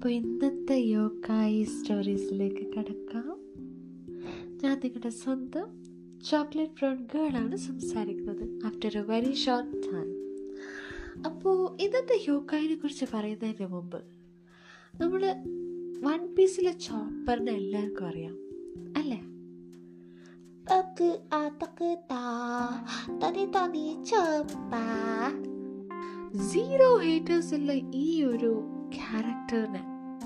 അപ്പോൾ ഇന്നത്തെ യോഗായി സ്റ്റോറീസിലേക്ക് കടക്കാം ഞാൻ നിങ്ങളുടെ സ്വന്തം ചോക്ലേറ്റ് ബ്രൗൺ ഗേളാണ് സംസാരിക്കുന്നത് after a very short time അപ്പോൾ ഇന്നത്തെ യോഗായിനെ കുറിച്ച് പറയുന്നതിന് മുമ്പ് നമ്മൾ വൺ പീസിലെ ചോപ്പറിനെ എല്ലാവർക്കും അറിയാം അല്ലേ തക്ക് ആ തക്ക് താ തനി തനി ചപ്പ സീറോ ഹേറ്റേഴ്സുള്ള ഈ ഒരു ക്യാരക്ടറിനെ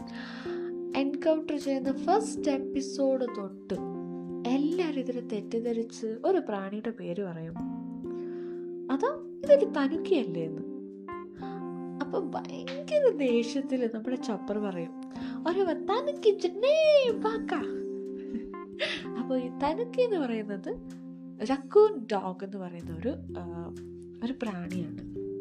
എൻകൗണ്ടർ ചെയ്യുന്ന ഫസ്റ്റ് എപ്പിസോഡ് തൊട്ട് എല്ലാവരും ഇതിനെ തെറ്റിദ്ധരിച്ച് ഒരു പ്രാണിയുടെ പേര് പറയും അതോ ഇതൊരു തനുക്കിയല്ലേ എന്ന് അപ്പൊ ഭയങ്കര ദേഷ്യത്തിൽ നമ്മുടെ ചപ്പർ പറയും ഒരു തനുക്കി ചെന്നേ പാക്ക അപ്പോൾ ഈ തനുക്കി എന്ന് പറയുന്നത് റക്കൂൺ ഡോഗ് എന്ന് പറയുന്ന ഒരു ആ, ഒരു പ്രാണിയാണ്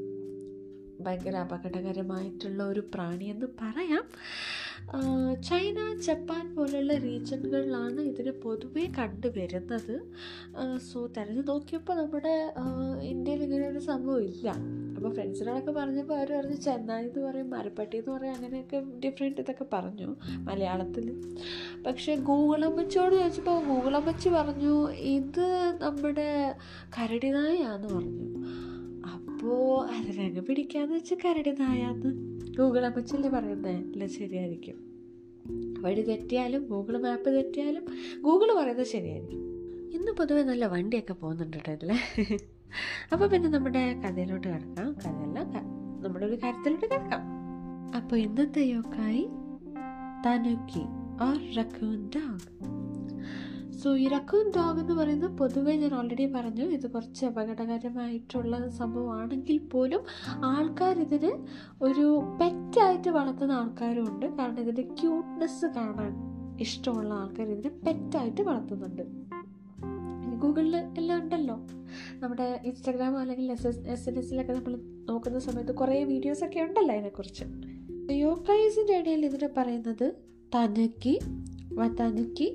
ഭയങ്കര അപകടകരമായിട്ടുള്ള ഒരു പ്രാണി എന്ന് പറയാം ആ, ചൈന ജപ്പാൻ പോലുള്ള റീജിയനുകളിലാണ് ഇതിന് പൊതുവെ കണ്ടുവരുന്നത് സോ തിരഞ്ഞു നോക്കിയപ്പോൾ നമ്മുടെ ആ, ഇന്ത്യയിൽ ഇങ്ങനെ ഒരു സംഭവം ഇല്ല അപ്പോൾ ഫ്രണ്ട്സിനോടൊക്കെ പറഞ്ഞപ്പോൾ അവർ പറഞ്ഞു ചെന്നൈ എന്ന് പറയും മരപ്പട്ടി എന്ന് പറയും അങ്ങനെയൊക്കെ ഡിഫറെൻറ്റ് ഇതൊക്കെ പറഞ്ഞു മലയാളത്തിൽ പക്ഷേ ഗൂഗിളമ്മച്ചിയോട് ചോദിച്ചപ്പോൾ ഗൂഗിളമ്മച്ചി പറഞ്ഞു ഇത് നമ്മുടെ കരടിനായാന്ന് പറഞ്ഞു അപ്പോൾ അതിനങ്ങ് പിടിക്കാന്ന് വെച്ച് കരടിനായാന്ന് ഗൂഗിളമ്മച്ചല്ലേ പറയുന്നത് അല്ല ശരിയായിരിക്കും വഴി തെറ്റിയാലും ഗൂഗിൾ മാപ്പ് തെറ്റിയാലും ഗൂഗിൾ പറയുന്നത് ശരിയായിരിക്കും ഇന്ന് പൊതുവെ നല്ല വണ്ടിയൊക്കെ പോകുന്നുണ്ട് കേട്ടോ ഇതില് അപ്പോൾ പിന്നെ നമ്മുടെ കഥയിലോട്ട് കിടക്കാം കഥയല്ല ക- നമ്മുടെ ഒരു കാര്യത്തിലോട്ട് കിടക്കാം അപ്പോൾ ഇന്നത്തെ yokai tanuki or raccoon dog so ഈ റക്കൂൺ ഡോഗ് എന്ന് പറയുന്നത് പൊതുവെ ഞാൻ ഓൾറെഡി പറഞ്ഞു ഇത് കുറച്ച് അപകടകരമായിട്ടുള്ള സംഭവമാണെങ്കിൽ പോലും ആൾക്കാർ ഇതിന് ഒരു പെറ്റായിട്ട് വളർത്തുന്ന ആൾക്കാരും ഉണ്ട് കാരണം ഇതിൻ്റെ ക്യൂട്ട്നെസ് കാണാൻ ഇഷ്ടമുള്ള ആൾക്കാർ ഇതിനെ പെറ്റായിട്ട് വളർത്തുന്നുണ്ട് ഗൂഗിളിൽ എല്ലാം ഉണ്ടല്ലോ നമ്മുടെ ഇൻസ്റ്റാഗ്രാമോ അല്ലെങ്കിൽ എസ് എസ് എസ് എൻ എസിലൊക്കെ നമ്മൾ നോക്കുന്ന സമയത്ത് കുറേ വീഡിയോസൊക്കെ ഉണ്ടല്ലോ അതിനെക്കുറിച്ച് യോക്കൈസിൻ്റെ ഇടയിൽ ഇതിനെ പറയുന്നത് തനുക്കി വതനുക്കി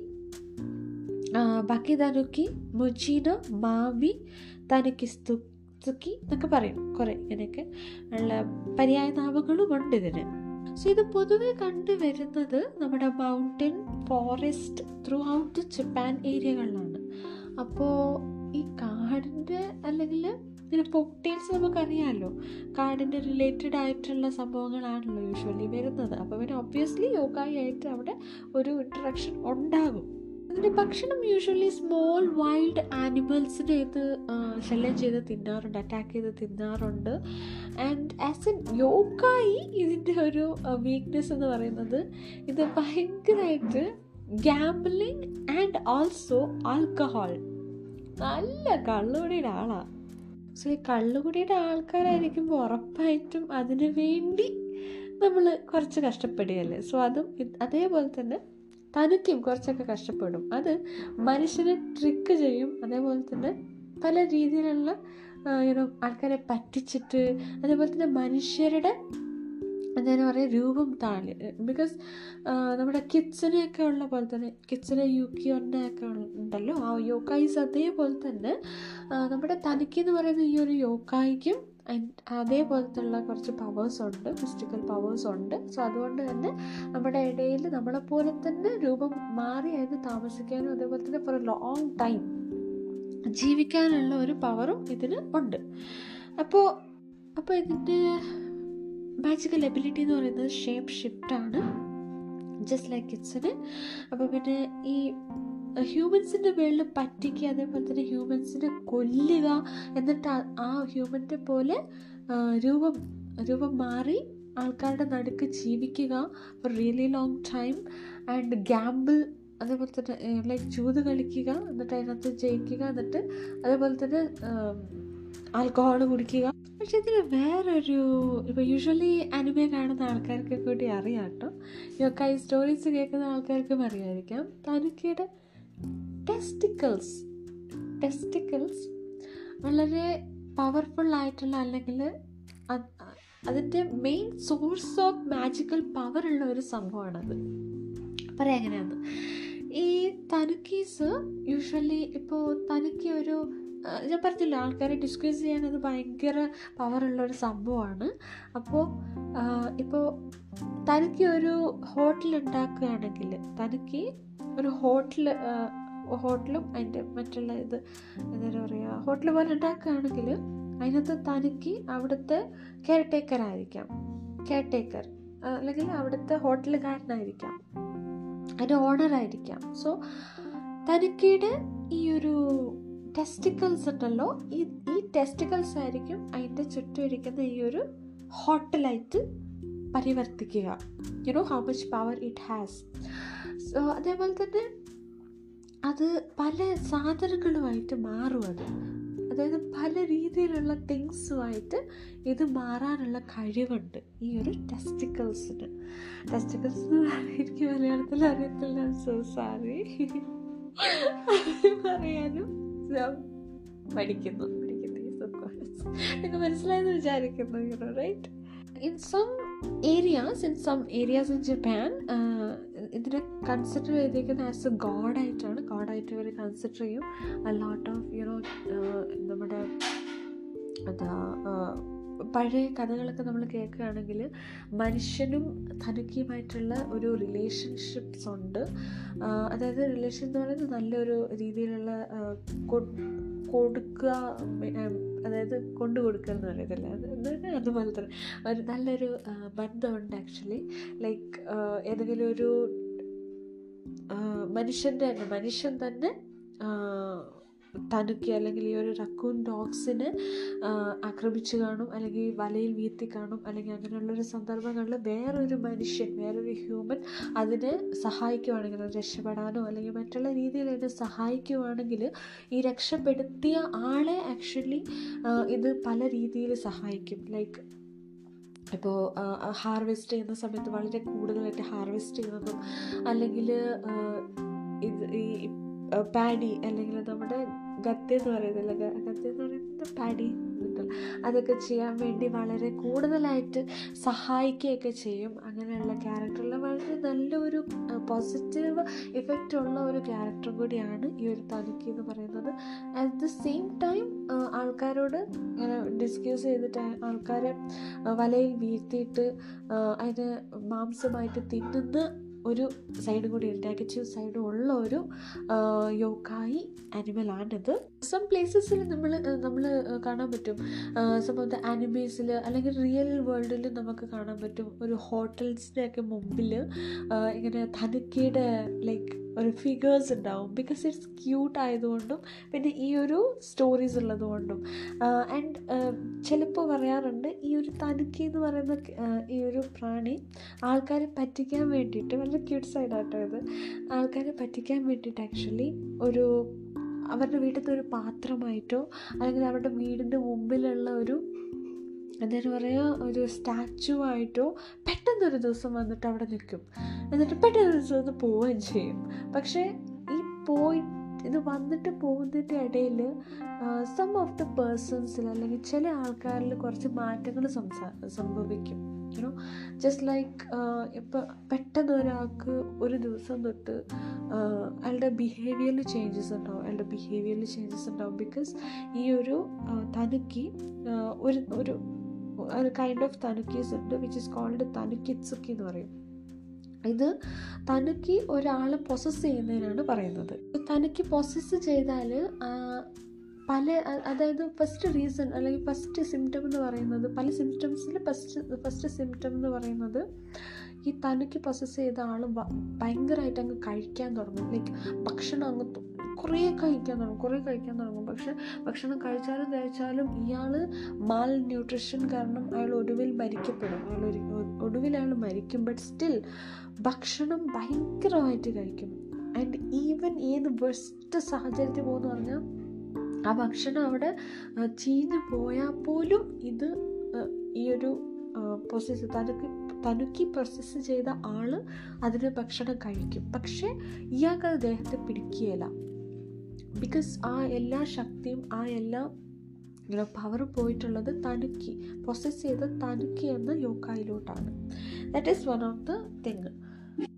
ബാക്കി തനുക്കി മുജീന മാവി തനുക്കി സ്തുക്കി എന്നൊക്കെ പറയും കുറേ ഇങ്ങനെയൊക്കെ ഉള്ള പര്യായ നാമങ്ങളും ഉണ്ട് ഇതിന് സോ ഇത് പൊതുവെ കണ്ടുവരുന്നത് നമ്മുടെ mountain forest throughout Japan ഏരിയകളിലാണ് അപ്പോൾ ഈ കാടിൻ്റെ അല്ലെങ്കിൽ ഇതിന് പോക്ടെയിൽസ് നമുക്കറിയാമല്ലോ കാടിൻ്റെ റിലേറ്റഡ് ആയിട്ടുള്ള സംഭവങ്ങളാണല്ലോ യൂഷ്വലി വരുന്നത് അപ്പോൾ പിന്നെ ഒബ്വിയസ്ലി യോഗായി ആയിട്ട് അവിടെ ഒരു ഇൻട്രക്ഷൻ ഉണ്ടാകും അതിൻ്റെ ഭക്ഷണം യൂഷ്വലി സ്മോൾ വൈൽഡ് ആനിമൽസിനെ ഇത് ആ, ശല്യം ചെയ്ത് തിന്നാറുണ്ട് അറ്റാക്ക് ചെയ്ത് തിന്നാറുണ്ട് ആൻഡ് ആസ് എൻ യോഗായി ഇതിൻ്റെ ഒരു വീക്ക്നെസ് എന്ന് പറയുന്നത് ഇത് ഭയങ്കരമായിട്ട് ഗാംബ്ലിങ് ആൻഡ് ഓൾസോ ആൽക്കഹോൾ നല്ല കള്ളുകുടിയുടെ ആളാണ് സോ ഈ കള്ളുകുടിയുടെ ആൾക്കാരായിരിക്കുമ്പോൾ ഉറപ്പായിട്ടും അതിനു വേണ്ടി നമ്മൾ കുറച്ച് കഷ്ടപ്പെടുകയല്ലേ സോ അതും ഇത് അതേപോലെ തന്നെ തനിക്കും കുറച്ചൊക്കെ കഷ്ടപ്പെടും അത് മനുഷ്യനെ ട്രിക്ക് ചെയ്യും അതേപോലെ തന്നെ പല രീതിയിലുള്ള യുനോ ആൾക്കാരെ പറ്റിച്ചിട്ട് അതേപോലെ തന്നെ മനുഷ്യരുടെ എന്താ പറയുക രൂപം താഴെ ബിക്കോസ് നമ്മുടെ കിഡ്സിനെയൊക്കെ ഉള്ള പോലെ തന്നെ കിഡ്സിനെ യുക്കിയോൻ്റെ ഒക്കെ ഉണ്ടല്ലോ ആ യോക്കായിസ് അതേപോലെ തന്നെ ആ, നമ്മുടെ തനിക്ക് എന്ന് പറയുന്ന ഈ ഒരു യോക്കായിക്കും അതേപോലത്തുള്ള കുറച്ച് പവേഴ്സ് ഉണ്ട് മിസ്റ്റിക്കൽ പവേഴ്സ് ഉണ്ട് സോ അതുകൊണ്ട് തന്നെ നമ്മുടെ ഇടയിൽ നമ്മളെപ്പോലെ തന്നെ രൂപം മാറി അതിന് താമസിക്കാനും അതേപോലെ തന്നെ ഫോർ എ ലോങ് ടൈം ജീവിക്കാനുള്ള ഒരു പവറും ഇതിന് ഉണ്ട് അപ്പോൾ അപ്പോൾ ഇതിൻ്റെ മാജിക്കൽ എബിലിറ്റി എന്ന് പറയുന്നത് ഷേപ്പ് ഷിഫ്റ്റ് ആണ് ജസ്റ്റ് ലൈക്ക് കിഡ്സിന് അപ്പോൾ പിന്നെ ഈ ഹ്യൂമൻസിൻ്റെ മേളിൽ പറ്റിക്കുക അതേപോലെ തന്നെ ഹ്യൂമൻസിനെ കൊല്ലുക എന്നിട്ട് ആ- ആ ഹ്യൂമൻ്റെ പോലെ ആ, രൂപം രൂപം മാറി ആൾക്കാരുടെ നടുക്ക് ജീവിക്കുക for really long time and gamble അതേപോലെ തന്നെ ലൈക്ക് ചൂത് കളിക്കുക എന്നിട്ട് അതിനകത്ത് ജയിക്കുക എന്നിട്ട് അതേപോലെ തന്നെ ആൽക്കഹോൾ കുടിക്കുക പക്ഷെ ഇതിന് വേറൊരു ഇപ്പോൾ യൂഷ്വലി അനിമെ കാണുന്ന ആൾക്കാർക്ക് കൂടി അറിയാം കേട്ടോ ഇതൊക്കെ ഈ സ്റ്റോറീസ് കേൾക്കുന്ന ആൾക്കാർക്കും അറിയായിരിക്കാം തനുക്കിയുടെ ടെസ്റ്റിക്കിൾസ് ടെസ്റ്റിക്കിൾസ് വളരെ പവർഫുൾ ആയിട്ടുള്ള അല്ലെങ്കിൽ അതിൻ്റെ main source of magical power ഉള്ള ഒരു സംഭവമാണത് പറയാം എങ്ങനെയാന്ന് ഈ തനുക്കീസ് യൂഷ്വലി ഇപ്പോൾ തനുക്കി ഒരു ആ, ഞാൻ പറഞ്ഞില്ല ആൾക്കാരെ ഡിസ്ക്രൈസ് ചെയ്യാൻ അത് ഭയങ്കര പവറുള്ള ഒരു സംഭവമാണ് അപ്പോൾ ഇപ്പോൾ തനിക്ക് ഒരു ഹോട്ടൽ ഉണ്ടാക്കുകയാണെങ്കിൽ തനിക്ക് ഒരു ഹോട്ടൽ ഹോട്ടലും അതിൻ്റെ മറ്റുള്ള ഇത് എന്താ പറയുക ഹോട്ടൽ പോലെ ഉണ്ടാക്കുകയാണെങ്കിൽ അതിനകത്ത് തനിക്ക് അവിടുത്തെ കെയർ ടേക്കർ ആയിരിക്കാം കെയർ ടേക്കർ അല്ലെങ്കിൽ അവിടുത്തെ ഹോട്ടലുകാരനായിരിക്കാം അതിൻ്റെ ഓണറായിരിക്കാം സോ തനിക്കയുടെ ഈ ഒരു ടെസ്റ്റിക്കൽസ് ഉണ്ടല്ലോ ഈ ഈ ടെസ്റ്റിക്കൽസ് ആയിരിക്കും അതിൻ്റെ ചുറ്റും ഇരിക്കുന്ന ഈ ഒരു ഹോട്ടലായിട്ട് പരിവർത്തിക്കുക you know how much power it has so അതേപോലെ തന്നെ അത് പല സാധനങ്ങളുമായിട്ട് മാറും അത് അതായത് പല രീതിയിലുള്ള തിങ്സുമായിട്ട് ഇത് മാറാനുള്ള കഴിവുണ്ട് ഈ ഒരു ടെസ്റ്റിക്കൽസിന് ടെസ്റ്റിക്കൽസ് എന്ന് പറയാൻ എനിക്ക് മലയാളത്തിൽ അറിയത്തില്ല സോ സാറി പറയാനും ഞാൻ പഠിക്കുന്നു പഠിക്കുന്നു നിങ്ങൾക്ക് മനസ്സിലായെന്ന് വിചാരിക്കുന്നു you know right in some areas in some areas in Japan ഇതിനെ കൺസിഡർ ചെയ്തിരിക്കുന്നത് ആസ് എ ഗോഡായിട്ടാണ് ഗോഡായിട്ട് ഇവർ കൺസിഡർ ചെയ്യും a lot ഓഫ് യുനോ നമ്മുടെ എന്താ ആ, പഴയ കഥകളൊക്കെ നമ്മൾ കേൾക്കുകയാണെങ്കിൽ മനുഷ്യനും തനുക്കിയുമായിട്ടുള്ള ഒരു റിലേഷൻഷിപ്സ് ഉണ്ട് ആ, അതായത് റിലേഷൻ എന്ന് പറയുന്നത് നല്ലൊരു രീതിയിലുള്ള ആ, കൊ- കൊടുക്കുക ഉം, അതായത് കൊണ്ടു കൊടുക്കുക എന്ന് പറയത്തില്ല അത് എന്താണ് അതുപോലെ തന്നെ ഒരു നല്ലൊരു ആ, ബന്ധമുണ്ട് ആക്ച്വലി ലൈക്ക് ഏതെങ്കിലും ഒരു ആ, മനുഷ്യൻ്റെ തന്നെ മനുഷ്യൻ തന്നെ ആ, തനുക്കി അല്ലെങ്കിൽ ഈ ഒരു റക്കൂൺ ഡോഗ്സിനെ ആക്രമിച്ചു കാണും അല്ലെങ്കിൽ വലയിൽ വീഴ്ത്തി കാണും അല്ലെങ്കിൽ അങ്ങനെയുള്ളൊരു സന്ദർഭങ്ങളിൽ വേറൊരു മനുഷ്യൻ വേറൊരു ഹ്യൂമൻ അതിനെ സഹായിക്കുവാണെങ്കിൽ അത് രക്ഷപ്പെടാനോ അല്ലെങ്കിൽ മറ്റുള്ള രീതിയിൽ അതിനെ സഹായിക്കുവാണെങ്കിൽ ഈ രക്ഷപ്പെടുത്തിയ ആളെ ആക്ച്വലി ഇത് പല രീതിയിൽ സഹായിക്കും ലൈക്ക് ഇപ്പോൾ ഹാർവെസ്റ്റ് ചെയ്യുന്ന സമയത്ത് വളരെ കൂടുതലായിട്ട് ഹാർവെസ്റ്റ് ചെയ്യുന്നതും അല്ലെങ്കിൽ ഇത് ഈ പാഡി അല്ലെങ്കിൽ നമ്മുടെ ഗദ്യ എന്ന് പറയുന്നില്ല ഗ- ഗദ്യ എന്ന് പറയുന്നത് പാഡി ഉണ്ടല്ലോ അതൊക്കെ ചെയ്യാൻ വേണ്ടി വളരെ കൂടുതലായിട്ട് സഹായിക്കുകയൊക്കെ ചെയ്യും അങ്ങനെയുള്ള ക്യാരക്ടറിൽ വളരെ നല്ലൊരു പോസിറ്റീവ് ഇഫക്റ്റ് ഉള്ള ഒരു ക്യാരക്ടർ കൂടിയാണ് ഈ ഒരു തനുക്കി എന്ന് പറയുന്നത് അറ്റ് ദ സെയിം ടൈം ആൾക്കാരോട് ഇങ്ങനെ ഡിസ്ക്യൂസ് ചെയ്തിട്ട് ആൾക്കാരെ ആ, വലയിൽ വീഴ്ത്തിയിട്ട് ആ, അതിന് മാംസമായിട്ട് തിന്നുന്ന ഒരു സൈഡ് കൂടി നെഗറ്റീവ് സൈഡ് ഉള്ള ഒരു യോക്കായി ആനിമലാണിത് സം പ്ലേസസിൽ നമ്മൾ നമ്മൾ കാണാൻ പറ്റും സം ഓഫ് ദ ആനിമേസിൽ അല്ലെങ്കിൽ റിയൽ വേൾഡിൽ നമുക്ക് കാണാൻ പറ്റും ഒരു ഹോട്ടൽസിൻ്റെ ഒക്കെ മുമ്പിൽ ഇങ്ങനെ തനുക്കിയുടെ ലൈക്ക് ഒരു ഫിഗേഴ്സ് ഉണ്ടാവും ബിക്കോസ് ഇറ്റ്സ് ക്യൂട്ട് ആയതുകൊണ്ടും പിന്നെ ഈ ഒരു സ്റ്റോറീസ് ഉള്ളതുകൊണ്ടും ആൻഡ് ചിലപ്പോൾ പറയാറുണ്ട് ഈ ഒരു തനുക്കി എന്ന് പറയുന്ന ആ, ഈ ഒരു പ്രാണി ആൾക്കാരെ പറ്റിക്കാൻ വേണ്ടിയിട്ട് വളരെ ക്യൂട്ട് സൈഡാട്ടോ ഇത് ആൾക്കാരെ പറ്റിക്കാൻ വേണ്ടിയിട്ട് ആക്ച്വലി ഒരു അവരുടെ വീട്ടിലത്തെ ഒരു പാത്രമായിട്ടോ അല്ലെങ്കിൽ അവരുടെ വീടിൻ്റെ മുമ്പിലുള്ള ഒരു എന്താണ് പറയുക ഒരു സ്റ്റാച്ചു ആയിട്ടോ പെട്ടെന്നൊരു ദിവസം വന്നിട്ട് അവിടെ നിൽക്കും എന്നിട്ട് പെട്ടെന്ന് ഒരു ദിവസം ഒന്ന് പോവുകയും ചെയ്യും പക്ഷേ ഈ പോയി ഇത് വന്നിട്ട് പോകുന്നതിൻ്റെ ഇടയിൽ സം ഓഫ് ദ പേഴ്സൺസിൽ അല്ലെങ്കിൽ ചില ആൾക്കാരിൽ കുറച്ച് മാറ്റങ്ങൾ സംസാ സംഭവിക്കും യുനോ ജസ്റ്റ് ലൈക്ക് ഇപ്പം പെട്ടെന്ന് ഒരാൾക്ക് ഒരു ദിവസം തൊട്ട് ആഹ് അയാളുടെ ബിഹേവിയറിൽ ചേഞ്ചസ് ഉണ്ടാവും അയാളുടെ ബിഹേവിയറിൽ ചേഞ്ചസ് ഉണ്ടാവും ബിക്കോസ് ഈ ഒരു ആഹ് തനുക്കി ആഹ് ഒരു ഒരു ഒരു കൈൻഡ് ഓഫ് തനുക്കീസ് ഉണ്ട് വിച്ച് ഇസ് കോൾഡ് തനുക്കിത്സുക്കി എന്ന് പറയും ഇത് തനുക്കി ഒരാളെ പൊസസ് ചെയ്യുന്നതിനാണ് പറയുന്നത് തനുക്കി പൊസസ് ചെയ്താൽ പല അ- അതായത് ഫസ്റ്റ് റീസൺ അല്ലെങ്കിൽ ഫസ്റ്റ് സിംറ്റം എന്ന് പറയുന്നത് പല സിംറ്റംസിൽ ഫസ്റ്റ് ഫസ്റ്റ് സിംറ്റം എന്ന് പറയുന്നത് ഈ തനുക്കി പൊസസ് ചെയ്ത ആൾ ഭയങ്കരമായിട്ട് അങ്ങ് കഴിക്കാൻ തുടങ്ങും ലൈക്ക് ഭക്ഷണം അങ്ങ് തു- കുറേ കഴിക്കാൻ തുടങ്ങും കുറേ കഴിക്കാൻ തുടങ്ങും പക്ഷെ ഭക്ഷണം കഴിച്ചാലും കഴിച്ചാലും ഇയാൾ മാൽ ന്യൂട്രീഷൻ കാരണം അയാൾ ഒടുവിൽ മരിക്കപ്പെടും അയാൾ ഒരു ഒടുവിൽ അയാൾ മരിക്കും ബട്ട് സ്റ്റിൽ ഭക്ഷണം ഭയങ്കരമായിട്ട് കഴിക്കും ആൻഡ് ഈവൻ ഏത് ബെസ്റ്റ് സാഹചര്യത്തിൽ പോകുന്നു പറഞ്ഞാൽ ആ ഭക്ഷണം അവിടെ ആ, ചീഞ്ഞു പോയാൽ പോലും ഇത് ആ, ഈ ഒരു പ്രോസസ്സ് തനുക്കി തനുക്കി പ്രോസസ്സ് ചെയ്ത ആള് അതിന് ഭക്ഷണം കഴിക്കും പക്ഷേ ഇയാൾക്ക് അത് ദേഹത്തെ പിടിക്കുകയില്ല ബിക്കോസ് ആ എല്ലാ ശക്തിയും ആ എല്ലാ പവർ പോയിട്ടുള്ളത് തനുക്കി പ്രോസസ്സ് ചെയ്ത തനുക്കി എന്ന യോക്കായിലോട്ടാണ് that is one of the thing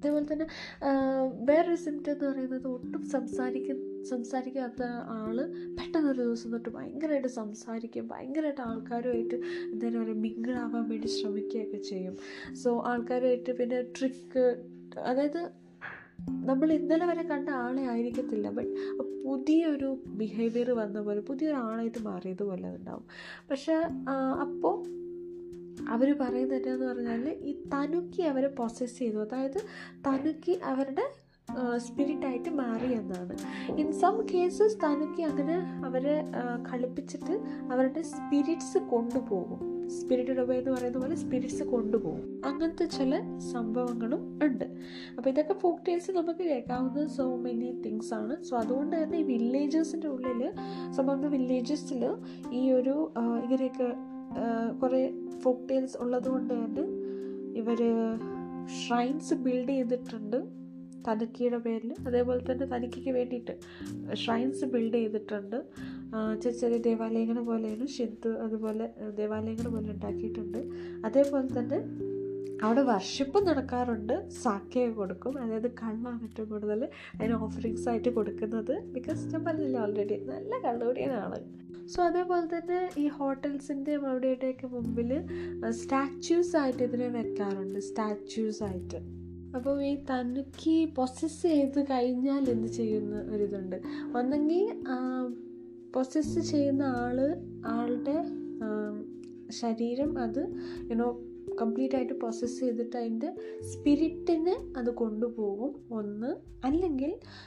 അതേപോലെ തന്നെ വേറൊരു സിംറ്റം എന്ന് പറയുന്നത് ഒട്ടും സംസാരിക്ക സംസാരിക്കാത്ത ആൾ പെട്ടെന്ന് ഒരു ദിവസം തൊട്ട് ഭയങ്കരമായിട്ട് സംസാരിക്കും ഭയങ്കരമായിട്ട് ആൾക്കാരുമായിട്ട് എന്തായാലും പറയുക മിങ്കിളാവാൻ വേണ്ടി ശ്രമിക്കുകയൊക്കെ ചെയ്യും സോ ആൾക്കാരുമായിട്ട് പിന്നെ ട്രിക്ക് അതായത് നമ്മൾ ഇന്നലെ വരെ കണ്ട ആളെ ആയിരിക്കത്തില്ല ബട്ട് പുതിയൊരു ബിഹേവിയർ വന്ന പോലെ പുതിയൊരു ആളായിട്ട് മാറിയതുപോലെ ഉണ്ടാവും പക്ഷെ അപ്പോൾ അവർ പറയുന്നത് എന്നാന്ന് പറഞ്ഞാൽ ഈ തനുക്കി അവരെ പൊസസ് ചെയ്തു അതായത് തനുക്കി അവരുടെ സ്പിരിറ്റായിട്ട് മാറി എന്നാണ് ഇൻ സം കേസസ് തനുക്കി അങ്ങനെ അവരെ കളിപ്പിച്ചിട്ട് അവരുടെ സ്പിരിറ്റ്സ് കൊണ്ടുപോകും സ്പിരിറ്റ് ഡൊബേ എന്ന് പറയുന്ന പോലെ സ്പിരിറ്റ്സ് കൊണ്ടുപോകും അങ്ങനത്തെ ചില സംഭവങ്ങളും ഉണ്ട് അപ്പോൾ ഇതൊക്കെ ഫോക്ക് ടേൽസ് നമുക്ക് കേൾക്കാവുന്ന സോ മെനി തിങ്സ് ആണ് സോ അതുകൊണ്ട് തന്നെ ഈ വില്ലേജസിൻ്റെ ഉള്ളിൽ സം ഓഫ് ദ വില്ലേജസിൽ ഈ ഒരു ഇങ്ങനെയൊക്കെ കുറേ ഫോക്ക് ടേൽസ് ഉള്ളത് കൊണ്ട് തന്നെ ഇവർ ഷ്രൈൻസ് ബിൽഡ് ചെയ്തിട്ടുണ്ട് തനുക്കിയുടെ പേരിൽ അതേപോലെ തന്നെ തനുക്കിക്ക് വേണ്ടിയിട്ട് ഷ്രൈൻസ് ബിൽഡ് ചെയ്തിട്ടുണ്ട് ചെറിയ ചെറിയ ദേവാലയങ്ങൾ പോലെയാണ് ഷിന്ത് അതുപോലെ ദേവാലയങ്ങൾ പോലെ ഉണ്ടാക്കിയിട്ടുണ്ട് അതേപോലെ തന്നെ അവിടെ വർഷിപ്പ് നടക്കാറുണ്ട് സാക്കയൊക്കെ കൊടുക്കും അതായത് കള്ളാണ് ഏറ്റവും കൂടുതൽ അതിന് ഓഫറിങ്സ് ആയിട്ട് കൊടുക്കുന്നത് ബിക്കോസ് ഞാൻ പറഞ്ഞില്ല ഓൾറെഡി നല്ല കള്ളുകൂടിയാണ് സോ അതേപോലെ തന്നെ ഈ ഹോട്ടൽസിൻ്റെയും അവിടെയുടെയൊക്കെ മുമ്പിൽ സ്റ്റാച്യൂസ് ആയിട്ട് ഇതിനെ വെക്കാറുണ്ട് സ്റ്റാച്യൂസ് ആയിട്ട് അപ്പോൾ ഈ തനുക്കി പൊസസ് ചെയ്ത് കഴിഞ്ഞാൽ എന്ത് ചെയ്യുന്ന ഒരിതുണ്ട് ഒന്നെങ്കിൽ പൊസസ് ചെയ്യുന്ന ആൾ ആളുടെ ശരീരം അത് യുനോ കംപ്ലീറ്റ് ആയിട്ട് പ്രോസസ്സ് ചെയ്തിട്ട് അതിൻ്റെ സ്പിരിറ്റിനെ അത് കൊണ്ടുപോകും ഒന്ന് അല്ലെങ്കിൽ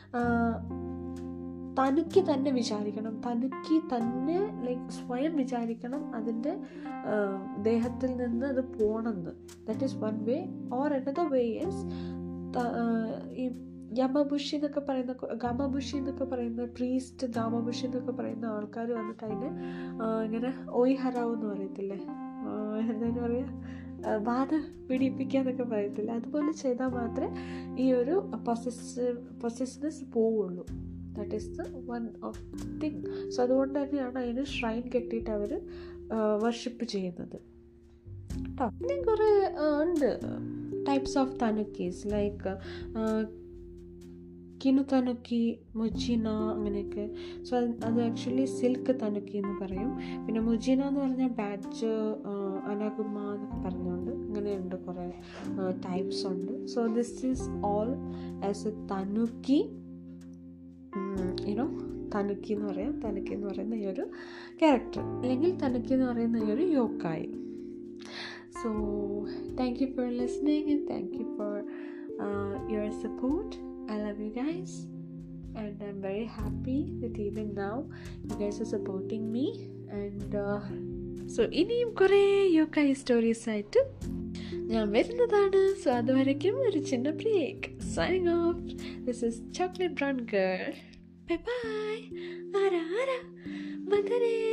തനുക്കി തന്നെ വിചാരിക്കണം തനുക്കി തന്നെ ലൈക്ക് സ്വയം വിചാരിക്കണം അതിൻ്റെ ദേഹത്തിൽ നിന്ന് അത് പോകണമെന്ന് that is one way or another way is ഈ യമബുഷി എന്നൊക്കെ പറയുന്ന ഗമബുഷി എന്നൊക്കെ പറയുന്ന പ്രീസ്റ്റ് ഗാമബുഷി എന്നൊക്കെ പറയുന്ന ആൾക്കാർ വന്നിട്ട് അതിന് ഇങ്ങനെ ഓയ് ഹറാവ് എന്ന് പറയത്തില്ലേ എന്താ പറയുക ബാധ പിടിപ്പിക്കുക എന്നൊക്കെ പറയത്തില്ല അതുപോലെ ചെയ്താൽ മാത്രമേ ഈ ഒരു പൊസസ് പൊസസ്നെസ് പോവുള്ളൂ that is the one of thing so അതുകൊണ്ട് തന്നെയാണ് അതിന് ഷ്രൈൻ കെട്ടിയിട്ട് അവർ വർഷിപ്പ് ചെയ്യുന്നത് കേട്ടോ പിന്നെ കുറേ ഉണ്ട് ടൈപ്സ് ഓഫ് തനുക്കീസ് ലൈക്ക് കിനു തനുക്കി മുജിന അങ്ങനെയൊക്കെ സോ അത് ആക്ച്വലി സിൽക്ക് തനുക്കി എന്ന് പറയും പിന്നെ മുജിന എന്ന് പറഞ്ഞാൽ ബാച്ച് അനകുമ എന്നൊക്കെ പറഞ്ഞുകൊണ്ട് അങ്ങനെയുണ്ട് കുറേ ടൈപ്സ് ഉണ്ട് so this is all as a tanuki you know tanuki എന്ന് പറയാം തനുക്കി എന്ന് പറയുന്ന ഈ ഒരു ക്യാരക്ടർ അല്ലെങ്കിൽ തനുക്കി എന്ന് പറയുന്ന ഈ ഒരു yokai so thank you for listening and thank you for your support I love you guys and I'm very happy that even now you guys are supporting me and uh, so ഇനിയും കുറേ യോക്കായി stories ആയിട്ട് ഞാൻ വരുന്നതാണ് so അതുവരയ്ക്കും ഒരു ചിന്ന break signing off this is chocolate brown girl bye bye ആരാ ആരാ വന്ദനേ